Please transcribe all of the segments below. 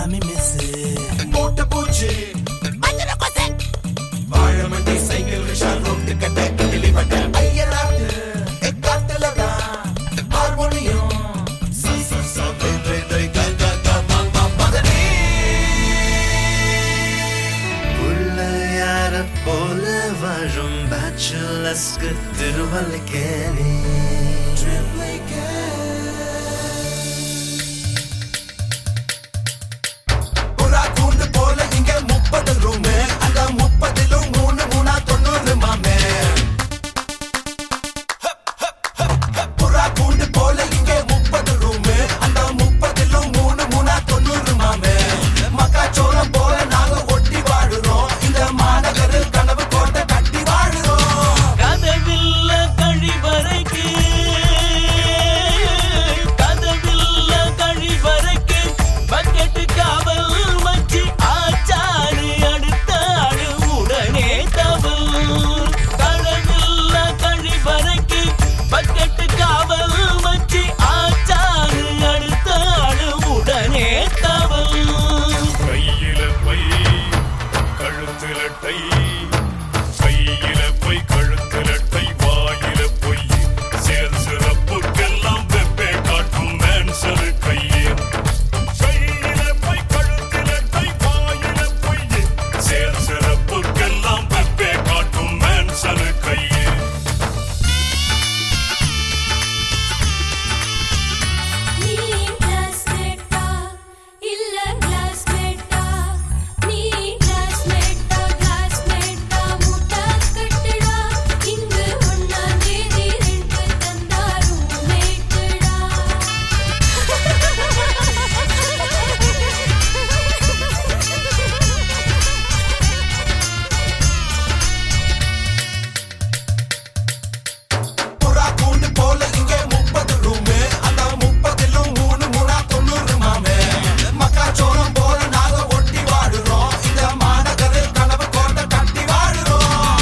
மாமி மிஸ் மூட்டை பூச்சி வாழமண்டி சைக்கிள் ரிஷா ரோட்டு கட்ட கிளி பட்ட ஐயராட்டு எக்காட்டுலதான் ஹார்மோனியம் ச ச ச வே வே வே க க க ம ம மதனி பிள்ளையார போல வாழும் பேச்சுலஸ்க்கு திருவல்லிக்கேணி புறா கூண்டு போல இங்க முப்பது ரூமு அந்த முப்பதிலும் மூணு மூணா தொண்ணூறு மாமே புறா கூண்டு போல இங்க முப்பது ரூமு அந்த முப்பதிலும் மூணு மூணா தொண்ணூறு மாமே மக்காச்சோளம் போல நாங்க ஒட்டி வாழுறோம் இந்த மாநகரில் கனவு கோட்டை கட்டி வாழுறோம் கதவில்ல கழிவறைக்கு கதவில்ல கழிவறைக்கு பக்கெட்டு காவல் வச்சு ஆச்சாரு அடுத்த ஆளு உடனே தவல் கதவில்ல கழிவறைக்கு பக்கெட்டு காவல் வச்சு ஆச்சாரு அடுத்த ஆளு உடனே தவல் கையில பை கழுத்துல டை கையில பை கழுத்துல டை வாயில பொய் சேர் சிறப்புக்கெல்லாம் வெப்பே காட்டும் மேன்சரு கையே கையில பை கழுத்துல டை வாயில பொய் சேர் சிறப்புக்கெல்லாம் வெப்பே காட்டும் மேன்சரு கையே நீ கிளாஸ்மேட்டா இல்ல கிளாஸ்மேட்டா நீ கிளாஸ்மேட்டா கிளாஸ்மேட்டா முட்டா கட்டுடா இங்கு ஒன்னா தேதி ரெண்டு தந்தாரும் மேட்டுடா புறா கூண்டு போல இங்க முப்பது ரூமு அந்த முப்பதிலும் மூணு மூணா தொண்ணூறு மாமே மக்காச்சோளம் போல நாங்க ஒட்டி வாடுறோம் இந்த மாநகரில் கனவு கோட்டை கட்டி வாழுறோம்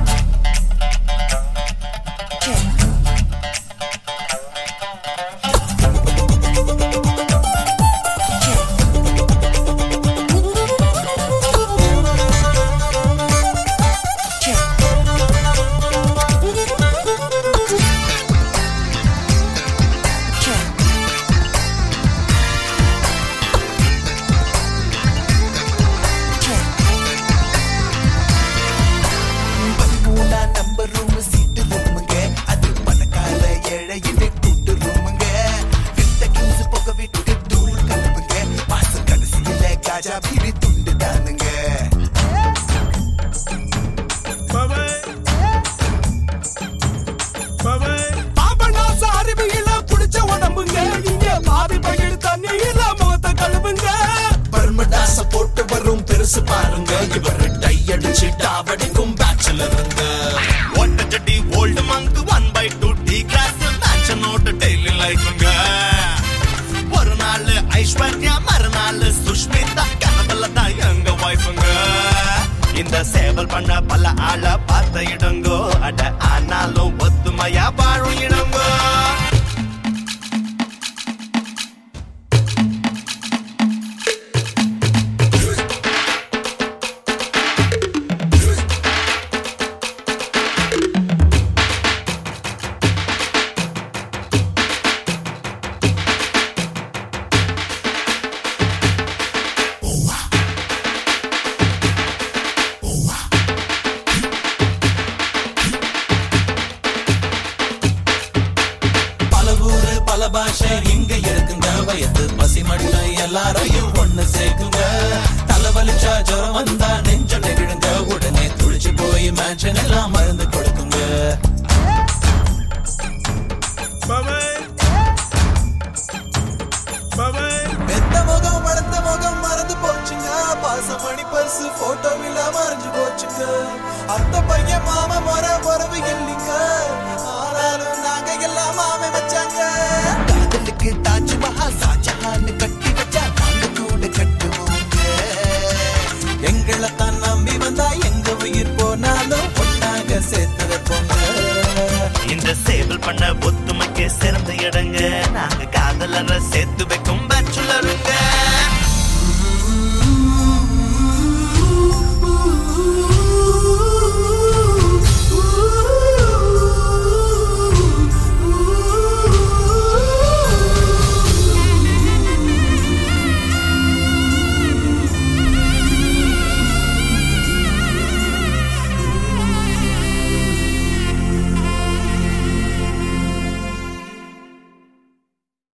பதிமூணா நம்பர் ரூம் சீட்டு ரூமுங்க அது பணக்கார ஏழையிலே கூட்டு ரூமுங்க வித்த கிங்ஸ் புக விட்டு தூள் கலப்புங்க மாசம் கடைசியில காஜா பீடி துண்டு தானுங்க பாபநாச அருவியில புடிச்ச உடம்புங்க இங்க பாவி பகிர் தண்ணியில முகத்த கழுவுங்க பர்மடாச போட்டு வரும் பெருசு பாருங்க இவர் டை அடிச்சு டாவடிக்கும் பேச்சுலருங்க ஒட்ட ஜட்டி old monk one by two tea glass மேட்சனோட டெய்லி லைஃப்ங்க ஒரு நாள் ஐஸ்வர்யா மறுநாள் சுஷ்மிதா கனவுல தான் எங்க வைஃபுங்க இந்த சேவல் பண்ண பல ஆள பார்த்த இடங்கோ அட ஆனாலும் ஒத்துமையா வாழும் இடங்கோ பல ஊரு பல பாஷை இங்க இருக்குங்க வயது பசி மட்டும் எல்லாரையும் ஒண்ணு சேர்க்குங்க தலைவலிச்சா ஜுரம் வந்தா நெஞ்ச நெகிழுங்க உடனே துளிச்சு போய் மேன்ஷன் எல்லாம் மருந்து கொடுக்குங்க பெத்த முகம் வளர்ந்த முகம் மறந்து போச்சுங்க பாசமணி பரிசு போட்டோவில் மறைஞ்சு போச்சுங்க அத்த பையன் மாமா முறை உறவு இல்லைங்க ஆனாலும் நாங்க எல்லாம் மாமே வச்சாங்க காதலுக்கு தாஜ்மஹால் ஷாஜஹான் கட்டி வச்சா நாங்க கூட கட்டுவோங்க எங்களை தான் நம்பி வந்தா எங்க உயிர் போனாலும் ஒன்னாக சேர்த்து வைப்போங்க இந்த சேவல் பண்ண ஒத்துமைக்கு சிறந்த இடங்க நாங்க காதலர சேர்த்து